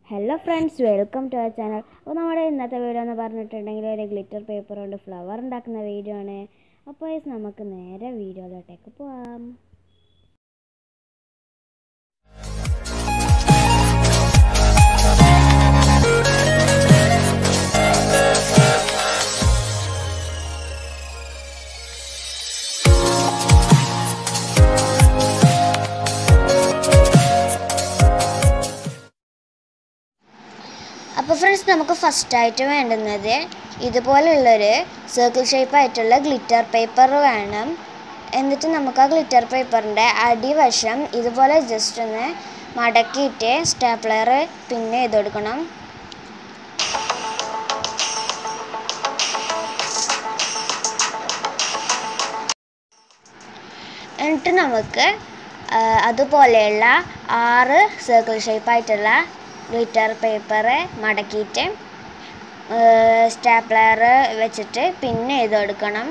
hello friends welcome to our channel അപ്പോൾ നമ്മുടെ ഇന്നത്തെ വീഡിയോ എന്ന് പറഞ്ഞിട്ടുണ്ടെങ്കിൽ ഒരു ഗ്ലിറ്റർ പേപ്പർ കൊണ്ട് ഫ്ലവർ ഉണ്ടാക്കുന്ന വീഡിയോ ആണ് അപ്പോൾ guys, നമുക്ക് നേരെ വീഡിയോയിലോട്ടേക്ക് പോവാം അപ്പോൾ ഫ്രണ്ട്സ് നമുക്ക് ഫസ്റ്റായിട്ട് വേണ്ടുന്നത് ഇതുപോലുള്ളൊരു സർക്കിൾ ഷേപ്പ് ആയിട്ടുള്ള ഗ്ലിറ്റർ പേപ്പർ വേണം എന്നിട്ട് നമുക്ക് ആ ഗ്ലിറ്റർ പേപ്പറിൻ്റെ അടിവശം ഇതുപോലെ ജസ്റ്റ് ഒന്ന് മടക്കിയിട്ട് സ്റ്റാപ്ലർ പിന്നെ ചെയ്ത് കൊടുക്കണം എന്നിട്ട് നമുക്ക് ആ, അതുപോലെയുള്ള ആറ് സർക്കിൾ ഷേപ്പ് ആയിട്ടുള്ള ഗ്ലിറ്റർ പേപ്പർ മടക്കിയിട്ട് സ്റ്റാപ്ലർ വെച്ചിട്ട് പിന്നെ ചെയ്ത് കൊടുക്കണം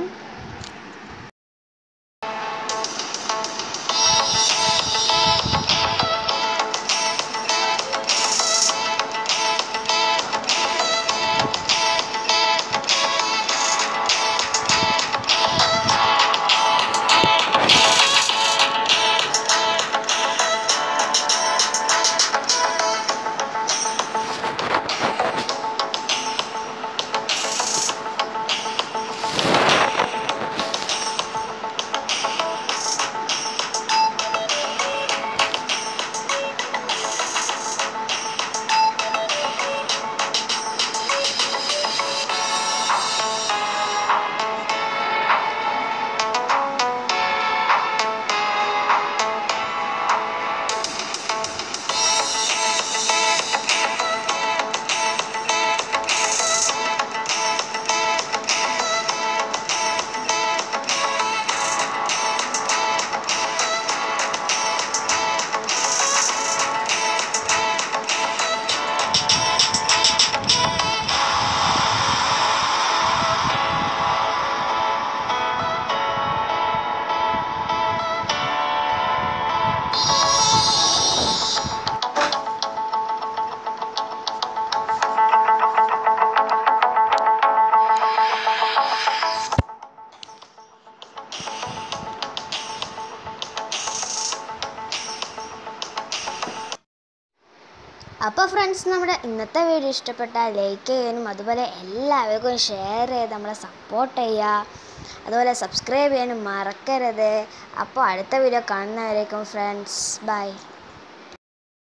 അപ്പോൾ ഫ്രണ്ട്സ് നമ്മുടെ ഇന്നത്തെ വീഡിയോ ഇഷ്ടപ്പെട്ടാൽ ലൈക്ക് ചെയ്യാനും അതുപോലെ എല്ലാവർക്കും ഷെയർ ചെയ്ത് നമ്മളെ സപ്പോർട്ട് ചെയ്യുക അതുപോലെ സബ്സ്ക്രൈബ് ചെയ്യാനും മറക്കരുത് അപ്പോൾ അടുത്ത വീഡിയോ കാണുന്നവരേക്കും ഫ്രണ്ട്സ് ബൈ